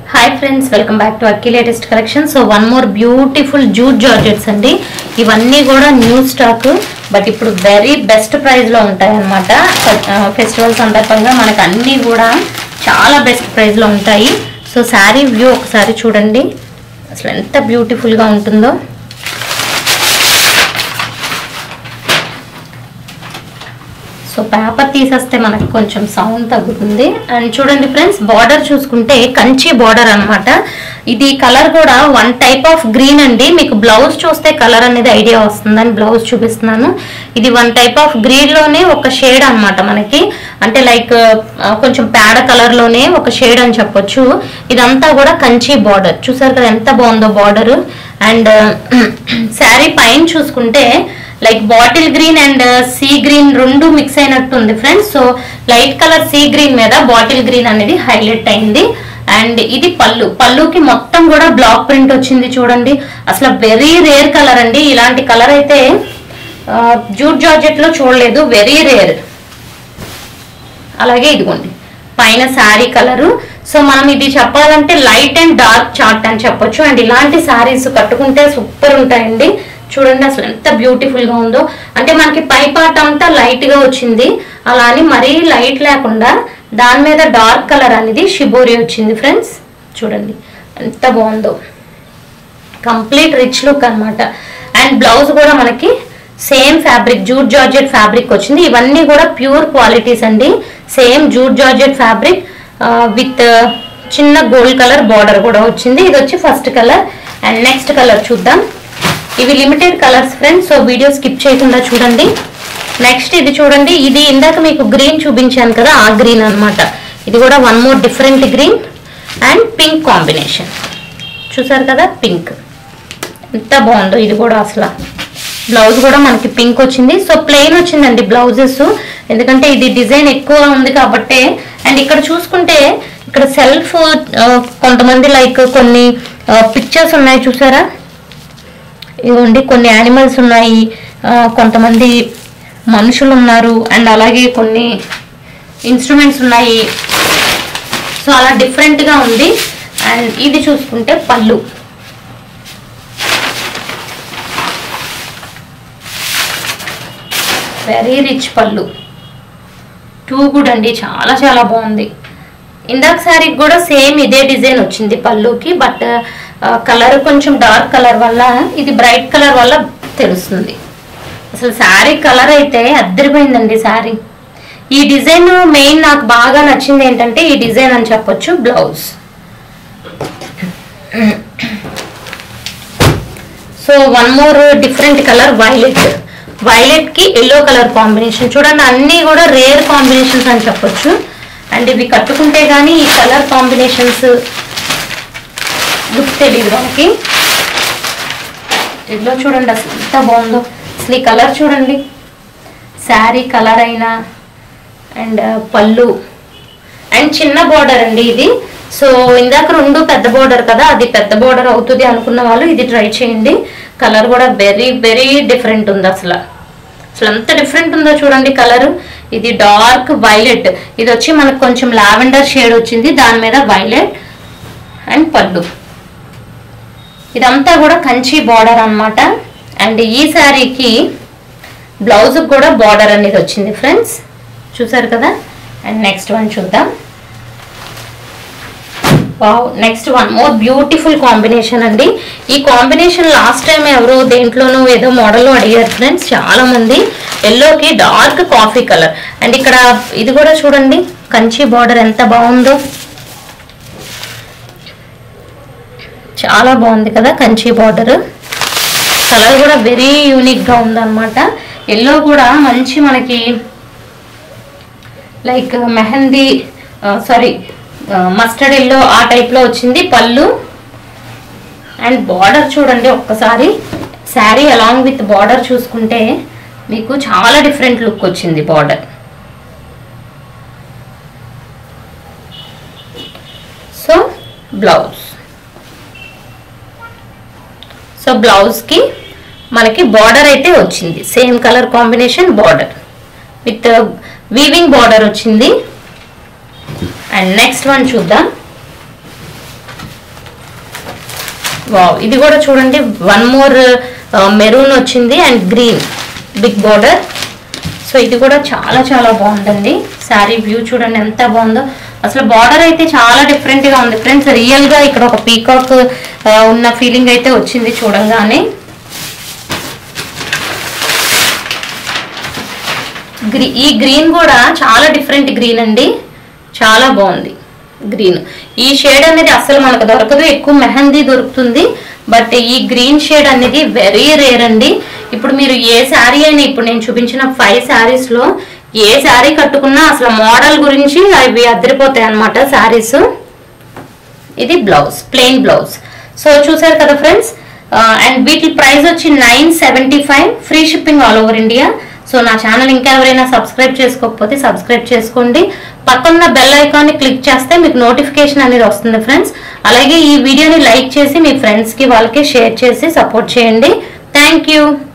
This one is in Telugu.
hi friends welcome back to Akki latest collection so one more beautiful jute georgettes అండి ఇవన్నీ కూడా న్యూ స్టాక్ బట్ ఇప్పుడు వెరీ బెస్ట్ ప్రైస్ లో ఉంటాయి అనమాట ఫెస్టివల్ సందర్భంగా మనకు అన్నీ కూడా చాలా బెస్ట్ ప్రైస్ లో ఉంటాయి సో శారీ వ్యూ ఒకసారి చూడండి అసలు ఎంత బ్యూటిఫుల్ గా ఉంటుందో సో పేపర్ తీసేస్తే మనకు కొంచెం సౌండ్ తగ్గుతుంది అండ్ చూడండి ఫ్రెండ్స్ బార్డర్ చూసుకుంటే కంచి బార్డర్ అన్నమాట ఇది కలర్ కూడా వన్ టైప్ ఆఫ్ గ్రీన్ అండి మీకు బ్లౌజ్ చూస్తే కలర్ అనేది ఐడియా వస్తుందని బ్లౌజ్ చూపిస్తున్నాను ఇది వన్ టైప్ ఆఫ్ గ్రీన్ లోనే ఒక షేడ్ అన్నమాట మనకి అంటే లైక్ కొంచెం పేడ కలర్ లోనే ఒక షేడ్ అని చెప్పొచ్చు ఇదంతా కూడా కంచి బార్డర్ చూసారు కదా ఎంత బాగుందో బార్డర్ అండ్ శారీ పైన చూసుకుంటే like bottle green and sea green రెండు మిక్స్ అయినట్టు ఉంది friends so light colour sea green మీద బాటిల్ గ్రీన్ అనేది హైలైట్ అయింది అండ్ ఇది పళ్ళు పళ్ళుకి మొత్తం కూడా బ్లాక్ ప్రింట్ వచ్చింది చూడండి అసలు వెరీ రేర్ కలర్ అండి ఇలాంటి కలర్ అయితే జూట్ జార్జెట్ లో చూడలేదు వెరీ రేర్ అలాగే ఇదిగోండి పైన శారీ కలరు సో మనం ఇది చెప్పాలంటే లైట్ అండ్ డార్క్ చార్ట్ అని చెప్పొచ్చు అండ్ ఇలాంటి శారీస్ కట్టుకుంటే సూపర్ ఉంటాయండి చూడండి అసలు ఎంత బ్యూటిఫుల్ గా ఉందో అంటే మనకి పై పార్ట్ అంతా లైట్ గా వచ్చింది అలా అని మరీ లైట్ లేకుండా దాని మీద డార్క్ కలర్ అనేది షిబోరి వచ్చింది ఫ్రెండ్స్ చూడండి ఎంత బాగుందో కంప్లీట్ రిచ్ లుక్ అన్నమాట అండ్ బ్లౌజ్ కూడా మనకి same fabric jute georgette fabric వచ్చింది ఇవన్నీ కూడా ప్యూర్ క్వాలిటీస్ అండి same jute georgette fabric with చిన్న గోల్డ్ కలర్ బార్డర్ కూడా వచ్చింది ఇది వచ్చి first colour and next colour చూద్దాం ఇవి limited colours friends so video skip చేయకుండా చూడండి నెక్స్ట్ ఇది చూడండి ఇది ఇందాక మీకు గ్రీన్ చూపించాను కదా ఆ గ్రీన్ అన్నమాట ఇది కూడా one more different green and pink combination చూసారు కదా పింక్ ఎంత బాగుందో ఇది కూడా అసలు బ్లౌజ్ కూడా మనకి పింక్ వచ్చింది సో ప్లెయిన్ వచ్చిందండి బ్లౌజెస్ ఎందుకంటే ఇది డిజైన్ ఎక్కువ ఉంది కాబట్టి అండ్ ఇక్కడ చూసుకుంటే ఇక్కడ సెల్ఫ్ కొంతమంది లైక్ కొన్ని పిక్చర్స్ ఉన్నాయి చూసారా ఇవ్వండి కొన్ని యానిమల్స్ ఉన్నాయి ఆ, కొంతమంది మనుషులు ఉన్నారు అండ్ అలాగే కొన్ని ఇన్స్ట్రుమెంట్స్ ఉన్నాయి సో అలా డిఫరెంట్గా ఉంది అండ్ ఇది చూసుకుంటే pallu very rich pallu too good అండి చాలా చాలా బాగుంది ఇందాక శారీకి కూడా సేమ్ ఇదే డిజైన్ వచ్చింది పళ్ళుకి బట్ కలర్ కొంచెం డార్క్ కలర్ వల్ల ఇది బ్రైట్ కలర్ వల్ల తెలుస్తుంది అసలు శారీ కలర్ అయితే అద్దరిపోయిందండి శారీ ఈ డిజైన్ మెయిన్ నాకు బాగా నచ్చింది ఏంటంటే ఈ డిజైన్ అని చెప్పొచ్చు blouse so one more different colour violet violet కి ఎల్లో కలర్ కాంబినేషన్ చూడండి అన్నీ కూడా రేర్ కాంబినేషన్స్ అని చెప్పొచ్చు అండ్ ఇవి కట్టుకుంటే గానీ ఈ కలర్ కాంబినేషన్స్ లుక్ తెలియదు మనకి ఇదిలో చూడండి అసలు ఎంత బాగుందో అసలు ఈ కలర్ చూడండి శారీ కలర్ అయినా అండ్ పళ్ళు అండ్ చిన్న బార్డర్ అండి ఇది సో ఇందాక రెండు పెద్ద బార్డర్ కదా అది పెద్ద బార్డర్ అవుతుంది అనుకున్న వాళ్ళు ఇది ట్రై చేయండి కలర్ కూడా వెరీ వెరీ డిఫరెంట్ ఉంది అసలు అసలు ఎంత డిఫరెంట్ ఉందో చూడండి కలర్ ఇది డార్క్ వైలెట్ ఇది వచ్చి మనకు కొంచెం లావెండర్ షేడ్ వచ్చింది దాని మీద వైలెట్ అండ్ పళ్ళు ఇదంతా కూడా కంచి బార్డర్ అన్నమాట అండ్ ఈ శారీకి బ్లౌజ్ కూడా బార్డర్ అనేది వచ్చింది ఫ్రెండ్స్ చూసారు కదా అండ్ నెక్స్ట్ వన్ చూద్దాం wow next one more beautiful combination అండి ఈ కాంబినేషన్ లాస్ట్ టైం ఎవరో దేంట్లోనూ ఏదో మోడల్లో అడిగారు ఫ్రెండ్స్ చాలా మంది ఎల్లోకి డార్క్ కాఫీ కలర్ అండ్ ఇక్కడ ఇది కూడా చూడండి కంచి బార్డర్ ఎంత బాగుందో చాలా బాగుంది కదా కంచి బార్డర్ కలర్ కూడా వెరీ యూనిక్ గా ఉందన్నమాట ఎల్లో కూడా మంచి మనకి like mehndi sari mustard yellow ఆ టైప్ లో వచ్చింది పళ్ళు అండ్ బార్డర్ చూడండి ఒక్కసారి శారీ అలాంగ్ విత్ బార్డర్ చూసుకుంటే మీకు చాలా డిఫరెంట్ లుక్ వచ్చింది బార్డర్ సో బ్లౌజ్ సో బ్లౌజ్కి మనకి బార్డర్ అయితే వచ్చింది same colour combination border with weaving border వచ్చింది అండ్ నెక్స్ట్ వన్ చూద్దాం వావ్ ఇది కూడా చూడండి వన్ మోర్ మెరూన్ వచ్చింది and green big border so ఇది కూడా చాలా చాలా బాగుందండి శారీ వ్యూ చూడండి ఎంత బాగుందో అసలు బార్డర్ అయితే చాలా డిఫరెంట్ గా ఉంది ఫ్రెండ్స్ రియల్ గా ఇక్కడ ఒక పీకాక్ ఉన్న ఫీలింగ్ అయితే వచ్చింది చూడంగానే గ్రీ ఈ గ్రీన్ కూడా చాలా డిఫరెంట్ గ్రీన్ అండి చాలా బాగుంది గ్రీన్ ఈ షేడ్ అనేది అస్సలు మనకు దొరకదు ఎక్కువ మెహందీ దొరుకుతుంది బట్ ఈ గ్రీన్ షేడ్ అనేది వెరీ రేర్ అండి ఇప్పుడు మీరు ఏ శారీ అయినా ఇప్పుడు నేను చూపించిన ఫైవ్ శారీస్ లో ఏ శారీ కట్టుకున్నా అసలు మోడల్ గురించి అవి అదిరిపోతాయి అనమాట శారీస్ ఇది బ్లౌజ్ ప్లెయిన్ బ్లౌజ్ సో చూసారు కదా ఫ్రెండ్స్ అండ్ వీటి ప్రైస్ వచ్చి nine seventy five free shipping all over India so నా ఛానల్ ఇంకా ఎవరైనా సబ్స్క్రైబ్ చేసుకోకపోతే సబ్స్క్రైబ్ చేసుకోండి పక్కన బెల్ ఐకాన్ని క్లిక్ చేస్తే మీకు నోటిఫికేషన్ అనేది వస్తుంది ఫ్రెండ్స్ అలాగే ఈ వీడియోని లైక్ చేసి మీ ఫ్రెండ్స్కి వాళ్ళకి షేర్ చేసి సపోర్ట్ చేయండి థ్యాంక్ యూ